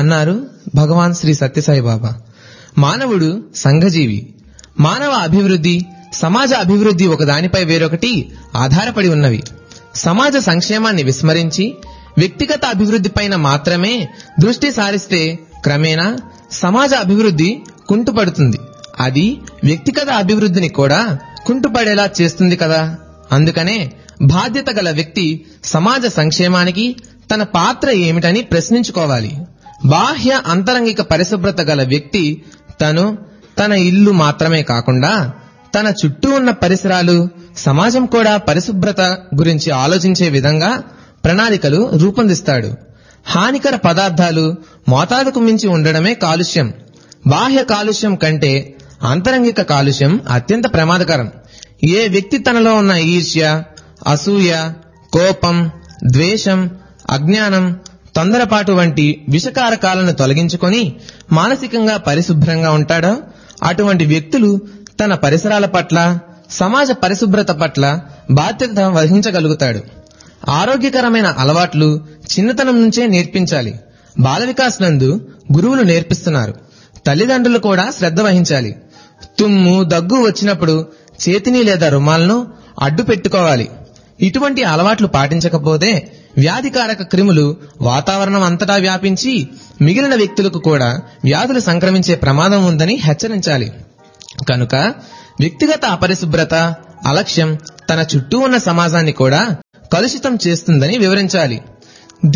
అన్నారు భగవాన్ శ్రీ సత్యసాయి బాబా మానవుడు సంఘజీవి మానవ అభివృద్ధి సమాజ అభివృద్ధి ఒకదానిపై వేరొకటి ఆధారపడి ఉన్నవి సమాజ సంక్షేమాన్ని విస్మరించి వ్యక్తిగత అభివృద్ధిపైన మాత్రమే దృష్టి సారిస్తే క్రమేణా సమాజ అభివృద్ధి కుంటుపడుతుంది అది వ్యక్తిగత అభివృద్ధిని కూడా కుంటుపడేలా చేస్తుంది కదా అందుకనే బాధ్యత గల వ్యక్తి సమాజ సంక్షేమానికి తన పాత్ర ఏమిటని ప్రశ్నించుకోవాలి బాహ్య అంతరంగిక పరిశుభ్రత గల వ్యక్తి తను తన ఇల్లు మాత్రమే కాకుండా తన చుట్టూ ఉన్న పరిసరాలు సమాజం కూడా పరిశుభ్రత గురించి ఆలోచించే విధంగా ప్రణాళికలు రూపొందిస్తాడు హానికర పదార్థాలు మోతాదుకు మించి ఉండడమే కాలుష్యం బాహ్య కాలుష్యం కంటే ఆంతరంగిక కాలుష్యం అత్యంత ప్రమాదకరం ఏ వ్యక్తి తనలో ఉన్న ఈర్ష్య అసూయ కోపం ద్వేషం అజ్ఞానం తొందరపాటు వంటి విషకారకాలను తొలగించుకొని మానసికంగా పరిశుభ్రంగా ఉంటాడో అటువంటి వ్యక్తులు తన పరిసరాల పట్ల సమాజ పరిశుభ్రత పట్ల బాధ్యత వహించగలుగుతాడు ఆరోగ్యకరమైన అలవాట్లు చిన్నతనం నుంచే నేర్పించాలి బాల వికాస్ నందు గురువులు నేర్పిస్తున్నారు తల్లిదండ్రులు కూడా శ్రద్ధ వహించాలి తుమ్ము దగ్గు వచ్చినప్పుడు చేతిని లేదా రుమాలను అడ్డు పెట్టుకోవాలి ఇటువంటి అలవాట్లు పాటించకపోతే వ్యాధికారక క్రిములు వాతావరణం అంతటా వ్యాపించి మిగిలిన వ్యక్తులకు కూడా వ్యాధులు సంక్రమించే ప్రమాదం ఉందని హెచ్చరించాలి కనుక వ్యక్తిగత అపరిశుభ్రత అలక్ష్యం తన చుట్టూ ఉన్న సమాజాన్ని కూడా కలుషితం చేస్తుందని వివరించాలి